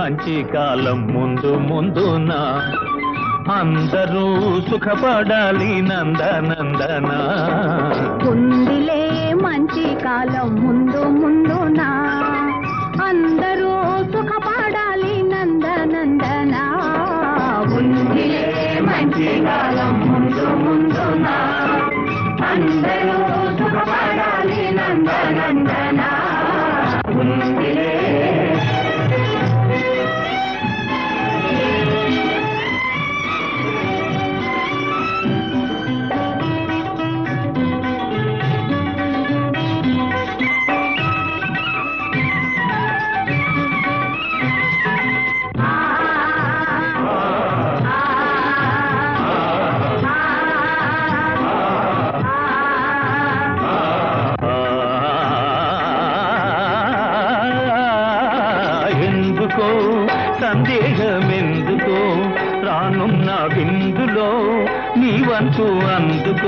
మంచి కాలం ముందు ముందున అందరూ సుఖపడాలి నందనందన ఉందిలే మంచి కాలం ముందు ముందున అందరూ సుఖపడాలి నందనందన ఉందిలే మంచి కాలం ముందు ముందున అందరూ సుఖపడాలి నందనందన ఉందిలే ఎందుకో సందేహమెందుకో రానున్న బిందులో నీ వంతు అందుకో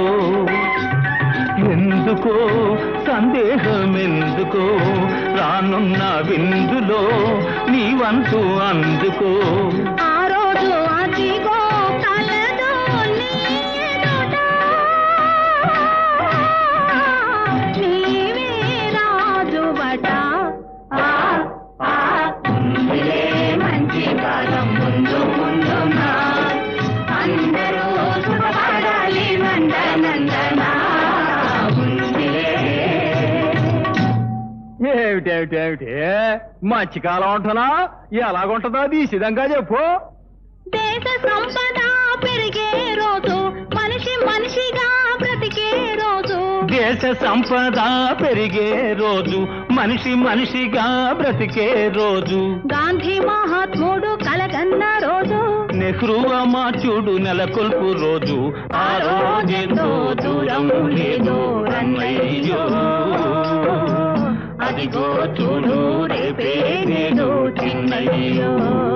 ఎందుకో సందేహమెందుకో రానున్న బిందులో నీ వంతు అందుకో ఆ రోజు అదిగో కలదు నీ ఎదుట. నీవే రాజువట. ఆ, ఆ, ఉందిలే మంచి కాలం ముందు ముందున. అందరూ సుఖపడాలి నందనందన. ఉందిలే ఏమిటేమిటేమిటి మంచి కాలం ఉంటున్నా ఎలాగుంటుందో అది సిద్ధంగా చెప్పు దేశ సంపద పెరిగే రోజు మనిషి మనిషిగా బ్రతికే రోజు దేశ సంపద పెరిగే రోజు మనిషి మనిషిగా బ్రతికే రోజు గాంధీ మహాత్ముడు కలగన్న రోజు నెహ్రూ అమాచుడు నెలకొల్పు రోజు ఆ రోజెంతో దూరం లేదు రన్నయ్యో అదిగో చూడు రేపే నేడు చిన్నయ్యో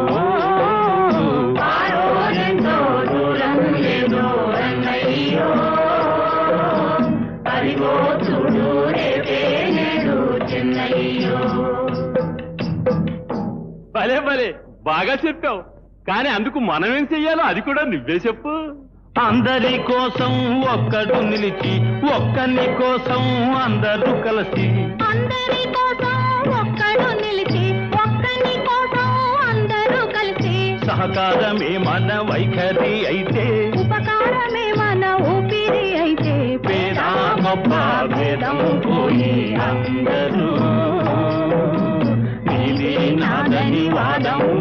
ఆ రోజెంతో దూరం లేదు రన్నయ్యో. అదిగో చూడు రేపే నేడు చిన్నయ్యో భలే భలే బాగా చెప్పావు కానీ అందుకు మనం ఏం చెయ్యాలో అది కూడా నువ్వే చెప్పు అందరి కోసం ఒక్కడు నిలిచి ఒక్కని కోసం అందరూ కలిసి అందరి కోసం ఒక్కడు నిలిచి ఒక్కని కోసం అందరూ కలిసి సహకారమే మన వైఖరి అయితే ఉపకారమే మన ఊపిరి అయితే పేద గొప్ప భేదం పోయి అందరూ నీది నాదని వాదం